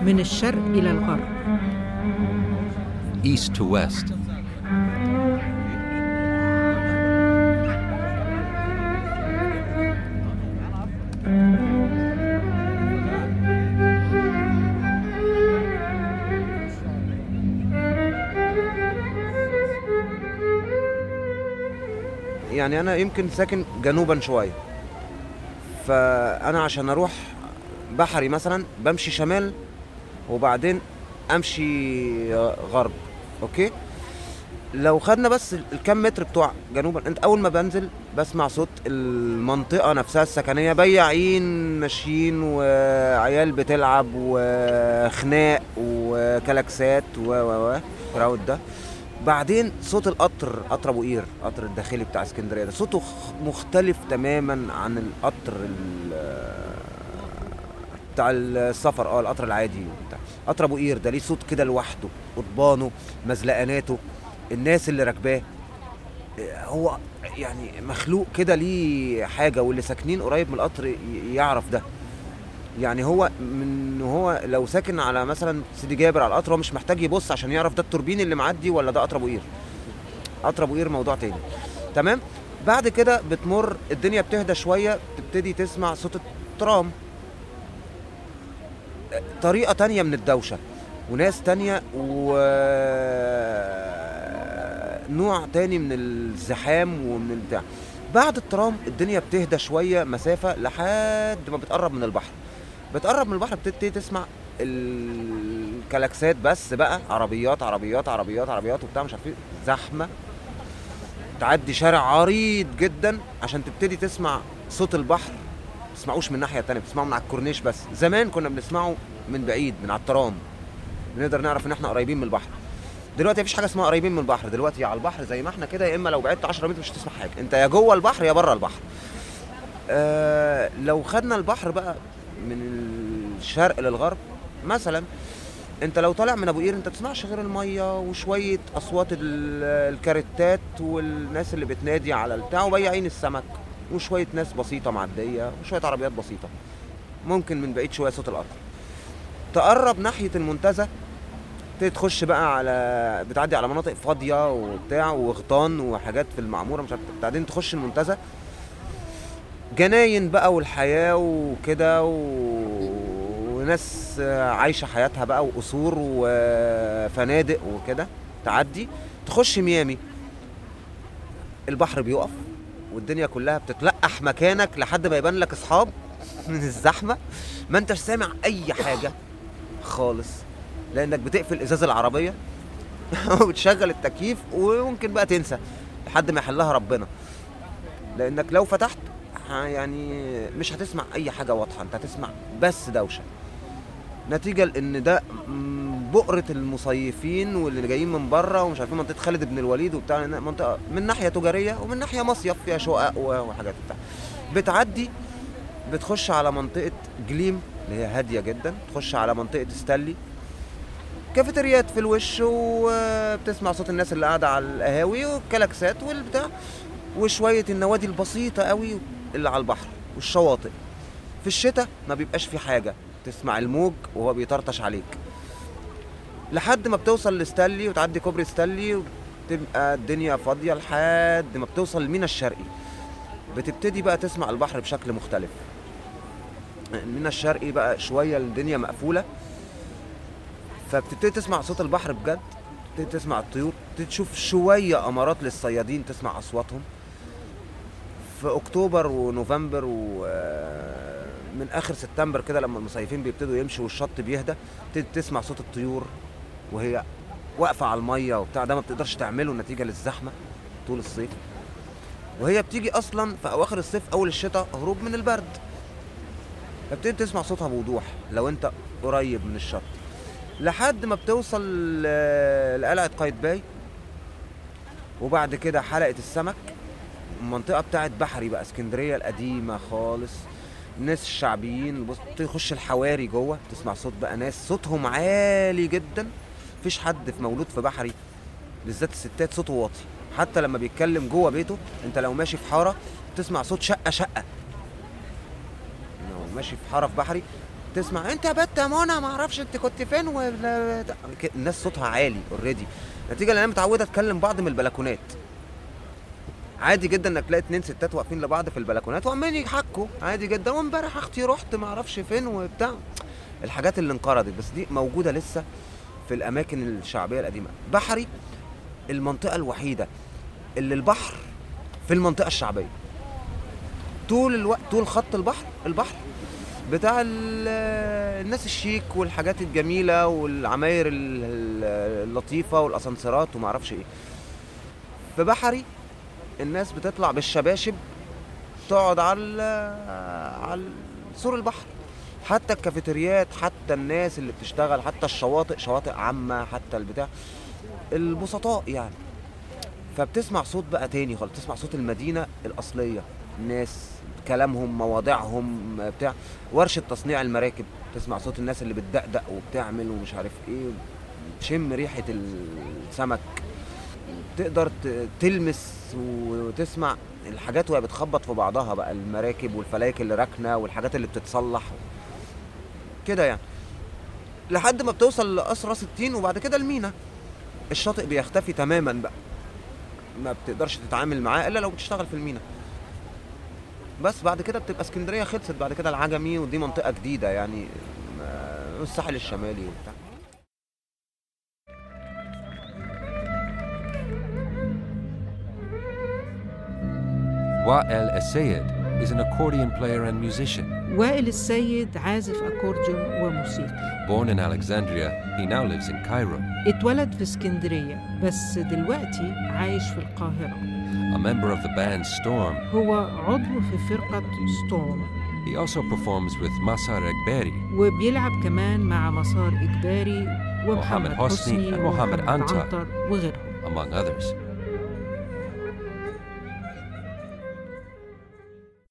من الشرق إلى الغرب east to west. يعني انا يمكن ساكن جنوبا شويه فانا عشان اروح بحري مثلا بمشي شمال وبعدين امشي غرب اوكي لو خدنا بس الكام متر بتوع جنوبا انت اول ما بنزل بسمع صوت المنطقه نفسها السكنيه بياعين ماشيين وعيال بتلعب وخناق وكلاكسات و و و الكراود ده بعدين صوت القطر قطر ابو قير قطر الداخلي بتاع اسكندريه ده صوته خ- مختلف تماما عن القطر ال- بتاع السفر اه القطر العادي بتاع قطر ابو قير ده ليه صوت كده لوحده قضبانه مزلقاناته الناس اللي راكباه آه، هو يعني مخلوق كده ليه حاجه واللي ساكنين قريب من القطر ي- يعرف ده يعني هو من هو لو ساكن على مثلا سيدي جابر على القطر هو مش محتاج يبص عشان يعرف ده التوربين اللي معدي ولا ده قطر ابو قير قطر ابو قير موضوع تاني تمام بعد كده بتمر الدنيا بتهدى شويه تبتدي تسمع صوت الترام طريقه تانية من الدوشه وناس تانية و نوع تاني من الزحام ومن البتاع بعد الترام الدنيا بتهدى شويه مسافه لحد ما بتقرب من البحر بتقرب من البحر بتبتدي تسمع الكلاكسات بس بقى عربيات عربيات عربيات عربيات وبتاع مش عارف ايه زحمه تعدي شارع عريض جدا عشان تبتدي تسمع صوت البحر ما تسمعوش من الناحيه التانيه بتسمعه من على الكورنيش بس زمان كنا بنسمعه من بعيد من على الترام بنقدر نعرف ان احنا قريبين من البحر دلوقتي مفيش حاجه اسمها قريبين من البحر دلوقتي على البحر زي ما احنا كده يا اما لو بعدت 10 متر مش هتسمع حاجه انت يا جوه البحر يا بره البحر آه لو خدنا البحر بقى من الشرق للغرب مثلا انت لو طالع من ابو قير انت تسمعش غير الميه وشويه اصوات ال- الكاريتات والناس اللي بتنادي على البتاع وبياعين السمك وشويه ناس بسيطه معديه وشويه عربيات بسيطه ممكن من بعيد شويه صوت القطر تقرب ناحيه المنتزه تبتدي تخش بقى على بتعدي على مناطق فاضيه وبتاع وغيطان وحاجات في المعموره مش عارف بعدين تخش المنتزه جناين بقى والحياه وكده و... وناس عايشه حياتها بقى وقصور وفنادق وكده تعدي تخش ميامي البحر بيقف والدنيا كلها بتتلقح مكانك لحد ما يبان لك اصحاب من الزحمه ما انتش سامع اي حاجه خالص لانك بتقفل ازاز العربيه وبتشغل التكييف وممكن بقى تنسى لحد ما يحلها ربنا لانك لو فتحت ه- يعني مش هتسمع اي حاجه واضحه انت هتسمع بس دوشه نتيجه لان ده م- بؤره المصيفين واللي جايين من بره ومش عارفين منطقه خالد بن الوليد وبتاع لأنها منطقه من ناحيه تجاريه ومن ناحيه مصيف فيها شقق و- وحاجات بتاع بتعدي بتخش على منطقه جليم اللي هي هاديه جدا تخش على منطقه ستانلي كافيتريات في الوش وبتسمع صوت الناس اللي قاعده على القهاوي والكلاكسات والبتاع وشويه النوادي البسيطه قوي اللي على البحر والشواطئ في الشتاء ما بيبقاش في حاجه تسمع الموج وهو بيطرطش عليك لحد ما بتوصل لستانلي وتعدي كوبري ستانلي وتبقى الدنيا فاضيه لحد ما بتوصل لمينا الشرقي بتبتدي بقى تسمع البحر بشكل مختلف المينا الشرقي بقى شويه الدنيا مقفوله فبتبتدي تسمع صوت البحر بجد تبتدي تسمع الطيور تبتدي تشوف شويه امارات للصيادين تسمع اصواتهم في اكتوبر ونوفمبر ومن اخر سبتمبر كده لما المصيفين بيبتدوا يمشوا والشط بيهدى تبتدي تسمع صوت الطيور وهي واقفه على الميه وبتاع ده ما بتقدرش تعمله نتيجه للزحمه طول الصيف وهي بتيجي اصلا في اواخر الصيف اول الشتاء هروب من البرد فبتبتدي تسمع صوتها بوضوح لو انت قريب من الشط لحد ما بتوصل ل- لقلعه قايتباي وبعد كده حلقه السمك المنطقه بتاعت بحري بقى اسكندريه القديمه خالص الناس الشعبيين بص تخش الحواري جوه تسمع صوت بقى ناس صوتهم عالي جدا مفيش حد في مولود في بحري بالذات الستات صوته واطي حتى لما بيتكلم جوه بيته انت لو ماشي في حاره تسمع صوت شقه شقه لو ماشي في حاره في بحري تسمع انت يا بت يا منى ما اعرفش انت كنت فين و... الناس صوتها عالي اوريدي نتيجه لان انا متعوده اتكلم بعض من البلكونات عادي جدا انك تلاقي اتنين ستات واقفين لبعض في البلكونات وعمالين يحكوا عادي جدا وامبارح اختي رحت ما اعرفش فين وبتاع الحاجات اللي انقرضت بس دي موجوده لسه في الاماكن الشعبيه القديمه بحري المنطقه الوحيده اللي البحر في المنطقه الشعبيه طول الوقت طول خط البحر البحر بتاع ال- الناس الشيك والحاجات الجميله والعماير ال- ال- اللطيفه والاسانسيرات وما اعرفش ايه في بحري الناس بتطلع بالشباشب تقعد على ال- على سور البحر حتى الكافيتريات حتى الناس اللي بتشتغل حتى الشواطئ شواطئ عامه حتى البتاع البسطاء يعني فبتسمع صوت بقى تاني خالص بتسمع صوت المدينه الاصليه الناس كلامهم مواضيعهم بتاع ورشه تصنيع المراكب تسمع صوت الناس اللي بتدقدق وبتعمل ومش عارف ايه تشم ريحه السمك تقدر ت- تلمس وتسمع الحاجات وهي بتخبط في بعضها بقى المراكب والفلايك اللي راكنه والحاجات اللي بتتصلح كده يعني لحد ما بتوصل لقصر راس التين وبعد كده المينا الشاطئ بيختفي تماما بقى ما بتقدرش تتعامل معاه الا لو بتشتغل في المينا بس بعد كده بتبقى اسكندريه خلصت بعد كده العجمي ودي منطقه جديده يعني ما- الساحل الشمالي وبتاع Wa'el Essayed is an accordion player and musician. وائل السيد عازف أكورديون وموسيقي Born in Alexandria, he now lives in Cairo. اتولد في اسكندرية بس دلوقتي عايش في القاهرة A member of the band Storm, هو عضو في فرقة ستورم he also performs with Masar Egberi, وبيلعب كمان مع مسار إجباري ومحمد محمد حسني حسني ومحمد ومحمد عنتر. عنتر وغيرهم among others.